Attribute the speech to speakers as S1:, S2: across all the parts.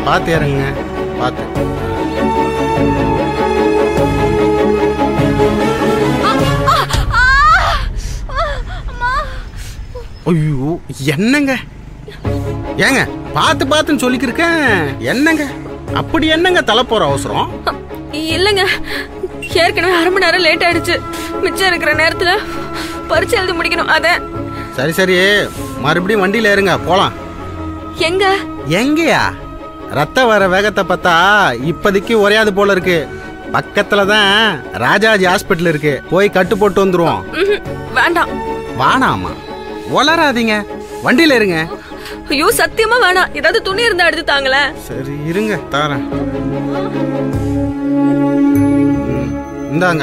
S1: பார்த்து இறங்குங்க பார்த்து ஐயோ என்னங்க ஏங்க பார்த்து பார்த்துன்னு சொல்லிக்கிருக்கேன் என்னங்க அப்படி என்னங்க தலை போற அவசரம்
S2: இல்லைங்க ஏற்கனவே அரை மணி நேரம் லேட் ஆயிடுச்சு மிச்சம் இருக்கிற நேரத்துல பரிச்சை எழுதி முடிக்கணும் அத
S1: சரி சரி மறுபடியும் வண்டியில ஏறுங்க போலாம்
S2: எங்க
S1: எங்கயா ரத்தம் வர வேகத்தை பார்த்தா இப்போதைக்கு உரையாது போல இருக்கு பக்கத்துல தான் ராஜாஜி ஹாஸ்பிட்டல் இருக்கு போய் கட்டு போட்டு வந்துருவோம்
S2: ம்ஹும், வேண்டாம்
S1: வானாமா வளராதீங்க வண்டியில இருங்க
S2: ஐயோ சத்தியமா வேணாம் ஏதாவது துணி இருந்தா எடுத்து தாங்களேன்
S1: சரி இருங்க தாரேன் ம், இந்தாங்க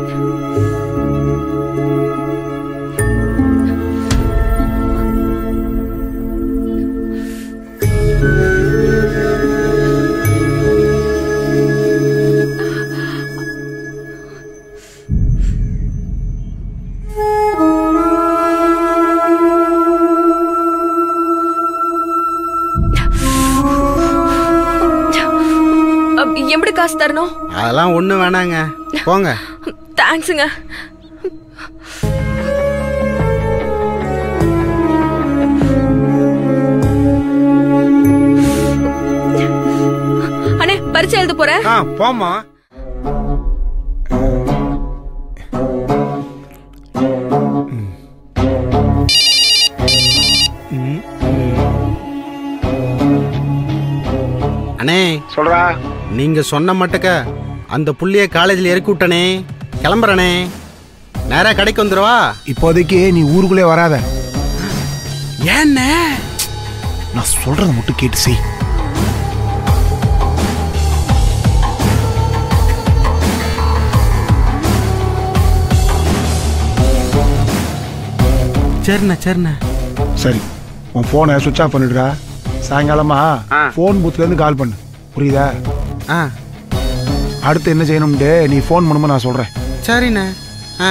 S2: அப், எப்படி காசு தரணும்
S1: அதெல்லாம் ஒன்றும் வேணாங்க போங்க
S2: தேங்க்ஸுங்க அண்ணே பரிச்சை எழுத போறேன்
S1: ஆ போமா அண்ணே
S3: சொல்றா
S1: நீங்க சொன்ன மட்டுக்க அந்த புள்ளிய காலேஜில் இறக்கி விட்டனே கிளம்புறனே நேரா கடைக்கு வந்துருவா
S3: இப்போதைக்கு நீ ஊருக்குள்ளே வராத
S1: ஏண்ணே
S3: நான் சொல்றத மட்டும் கேட்டு செய்
S1: சரிண்ணே சரிண்ணே
S3: சரி உன் போனை சுவிட்ச் ஆஃப் பண்ணிடுறா சாயங்காலமா
S1: ஆ.
S3: ஃபோன் பூத்துல இருந்து கால் பண்ணு புரியுதா
S1: ஆ
S3: அடுத்து என்ன செய்யணும்ட்டு நீ ஃபோன் பண்ணும்போது நான் சொல்றேன்
S1: சரிண்ணே ஆ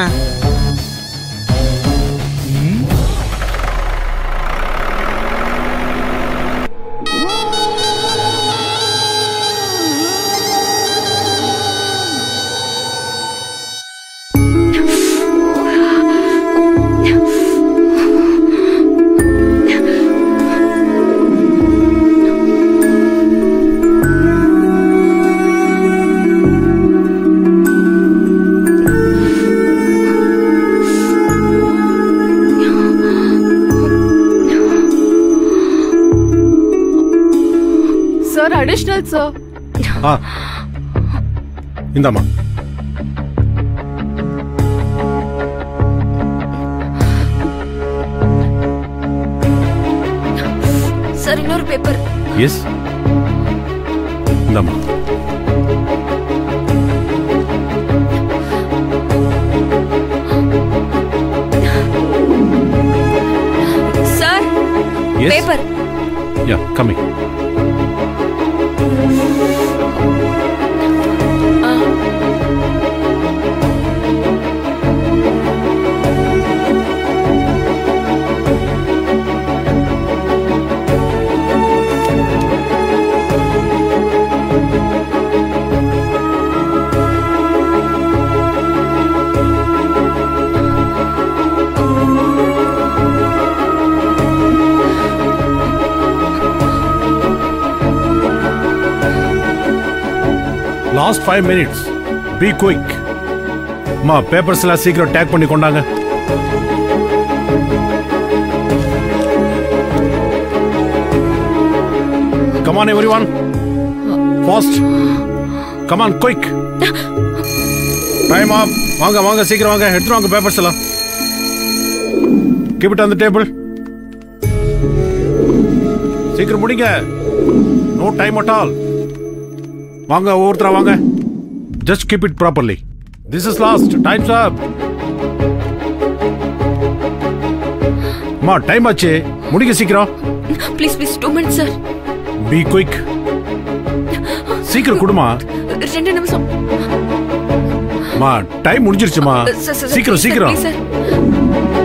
S2: சார் அடிஷனல் சார்
S4: ஆ இந்தாம்மா
S2: சார் இன்னொரு பேப்பர்
S4: எஸ் இந்தாம்மா
S2: sir
S4: yes
S2: paper
S4: yeah coming last five minutes be quick அம்மா பேப்பர்ஸ் எல்லாம் சீக்கிரம் டேக் பண்ணி கொண்டாங்க come on every one fast come on quick time up வாங்க வாங்க சீக்கிரம் வாங்க எடுத்துட்டு வாங்க பேப்பர்ஸ் எல்லாம் keep it on the table சீக்கிரம் முடிங்க நோ டைம் அட் ஆல் வாங்க ஒவ்வொருத்தரா வாங்க just keep it properly this is last times அப் அம்மா டைம் ஆச்சு முடிங்க சீக்கிரம்
S2: please please two minutes sir
S4: be quick சீக்கிரம் கொடுமா
S2: ரெண்டு நிமிஷம்
S4: அம்மா டைம் முடிஞ்சிருச்சுமா
S2: சார், சார்,
S4: சீக்கிரம்
S2: please,
S4: சீக்கிரம்
S2: please, சார்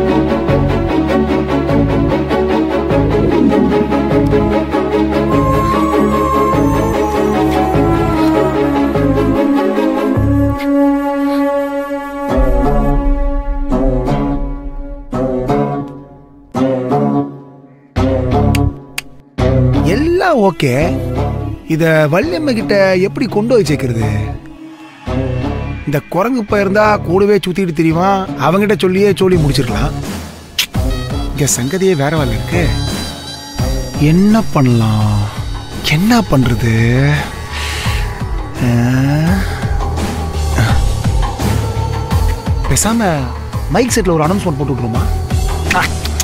S3: எல்லாம் ஓகே இத வள்ளியம்ம கிட்ட எப்படி கொண்டு போய் சேர்க்கறது இந்த குரங்கு இருந்தா கூடவே சுத்திட்டு தெரியுமா அவங்கிட்ட சொல்லியே சொல்லி முடிச்சிருக்கலாம் இங்க சங்கதியே வேற வரல இருக்கு என்ன பண்ணலாம் என்ன பண்றது ஆ? பேசாம மைக் செட்ல ஒரு அனௌன்ஸ்மெண்ட் போட்டு விட்டுருமா ஆ.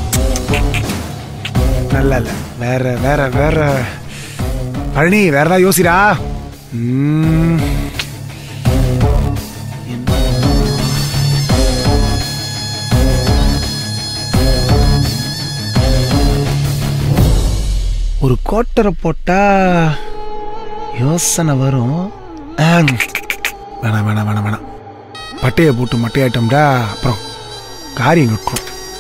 S3: நல்லா இல்ல வேற வேற வேற பழனி வேற ஏதாவது யோசிடா ம். ஒரு கோட்டரை போட்டா யோசனை வரும் ஆ, வேணாம் வேணாம் வேணாம் வேணாம் பட்டையை போட்டு மட்டையாட்டோம்டா அப்புறம் காரியம் இருக்கும்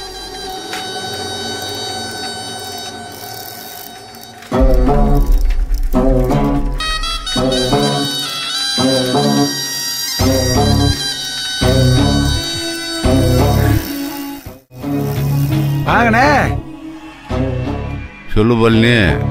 S3: வாங்கண்ணே
S5: சொல்லு பழனி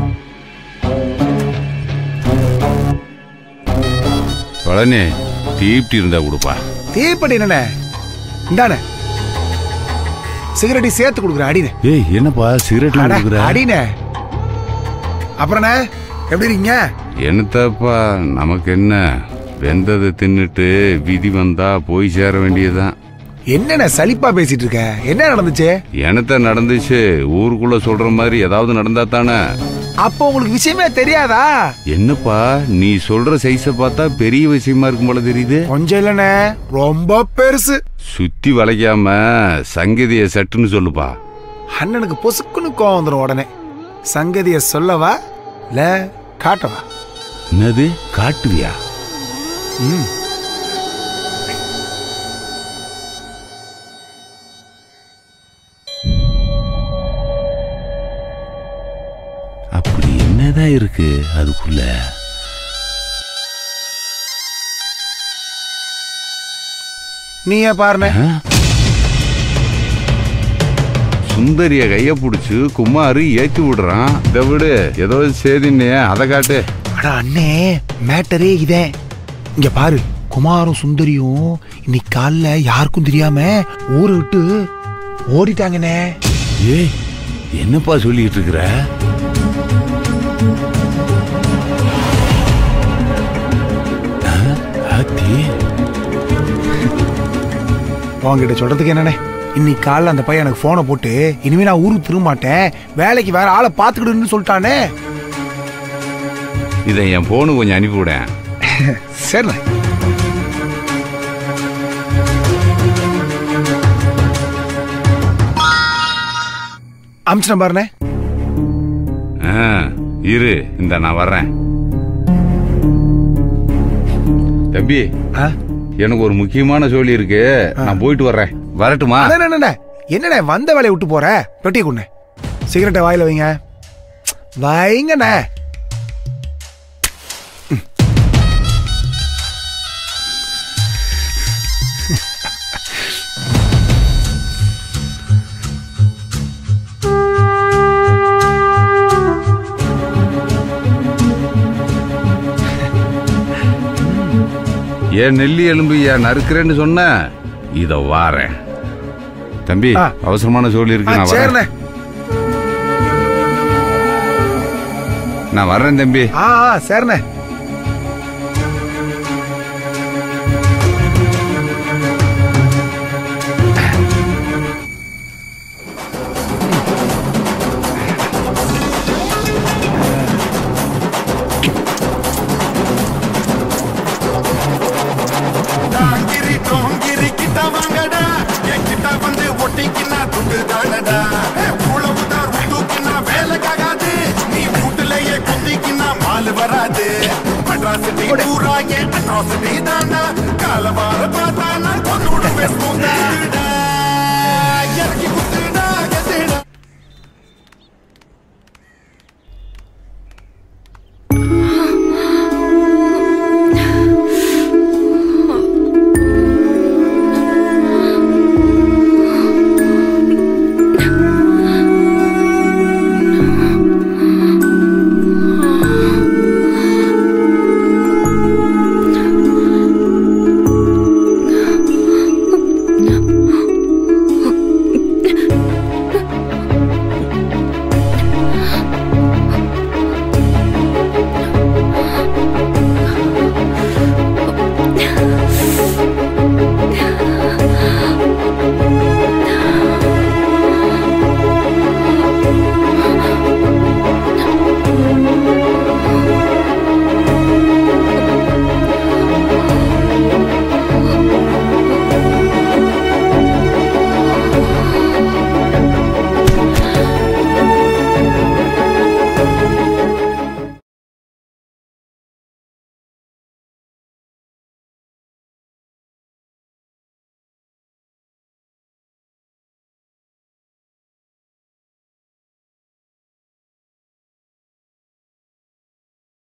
S5: பழனி டீப்டி இருந்தா கொடுப்பா
S3: தீப்பெட்டி என்னண்ணே இந்தாண்ணே சிகரெட்டி சேர்த்து கொடுக்குறேன் அடினே
S5: ஏய் என்னப்பா சிகரெட்லாம்
S3: அட,
S5: கொடுக்குற
S3: அடினே அப்புறண்ணே எப்படி இருக்கீங்க
S5: என்னத்தப்பா நமக்கு என்ன வெந்ததை தின்னுட்டு விதி வந்தா போய் சேர வேண்டியதுதான்
S3: என்னண்ணே சலிப்பா பேசிட்டு இருக்க என்ன நடந்துச்சு
S5: என்னத்த நடந்துச்சு ஊருக்குள்ள சொல்ற மாதிரி ஏதாவது நடந்தா தானே
S3: அப்போ உங்களுக்கு விஷயமே தெரியாதா
S5: என்னப்பா நீ சொல்ற சைஸ பார்த்தா பெரிய விஷயமா இருக்கும் போல தெரியுது
S3: கொஞ்சம் இல்லண்ணே ரொம்ப பெருசு
S5: சுத்தி வளைக்காம சங்கதிய சட்டுன்னு சொல்லுப்பா
S3: அண்ணனுக்கு பொசுக்குன்னு கோவம் வந்துடும் உடனே சங்கதிய சொல்லவா இல்ல காட்டவா
S5: என்னது காட்டுவியா
S3: ம்
S5: அப்படி என்னதான் இருக்கு அதுக்குள்ள
S3: நீயே பாருண்ணே
S5: ஆ? சுந்தரிய கைய புடிச்சு குமாரு ஏத்தி விடுறான் இதை விடு ஏதோ சேதின்னே அதை காட்டு
S3: அட அண்ணே மேட்டரே இதே இங்க பாரு குமாரும் சுந்தரியும் இன்னைக்கு காலைல யாருக்கும் தெரியாம ஊரை விட்டு ஓடிட்டாங்கண்ணே
S5: ஏய் என்னப்பா சொல்லிட்டு இருக்கிற ஆ? ஆத்தி
S3: உங்ககிட்ட சொல்றதுக்கு என்னண்ணே இன்னைக்கு காலைல அந்த பையன் எனக்கு போனை போட்டு இனிமே நான் ஊருக்கு திரும்ப மாட்டேன் வேலைக்கு வேற ஆளை பாத்துக்கிடுன்னு சொல்லிட்டானே
S5: இதை என் போனு கொஞ்சம் அனுப்பிவிடேன்
S3: சரிண்ணே அமிச்சிட்டேன் பாருண்ணே
S5: ஆ, இரு இந்த நான் வர்றேன் தம்பி
S3: ஆ?
S5: எனக்கு ஒரு முக்கியமான சொல்லி இருக்கு நான் போயிட்டு வர்றேன் வரட்டுமா
S3: அண்ணே, அண்ணே, அண்ணே. என்னண்ணே வந்த வேலையை விட்டு போற பெட்டியை கொண்டு சிகரெட்டை வாயில வைங்க வைங்கண்ணே
S5: ஏன் நெல்லி எலும்பு ஏன் நறுக்கிறேன்னு சொன்ன இத வாரேன் தம்பி
S3: ஆ.
S5: அவசரமான சொல்லி இருக்கு நான் வரேன்
S3: சரிண்ணே
S5: நான் வர்றேன் தம்பி
S3: ஆ ஆ, சரிண்ணே
S6: டாங்கிரி டோங்கிரி கிட்ட வாங்கடா என் கிட்ட வந்து ஒட்டிக்கினா துண்டு தானடா உழவுதான் தூக்கினா வேலைக்காகாது நீ வீட்டுலயே குத்திக்கினா மாலு வராது மெட்ராசிட்டி பூரா என் அட்ராசிட்டி தானா காலவார பார்த்தானா கொண்டு விடுவேன்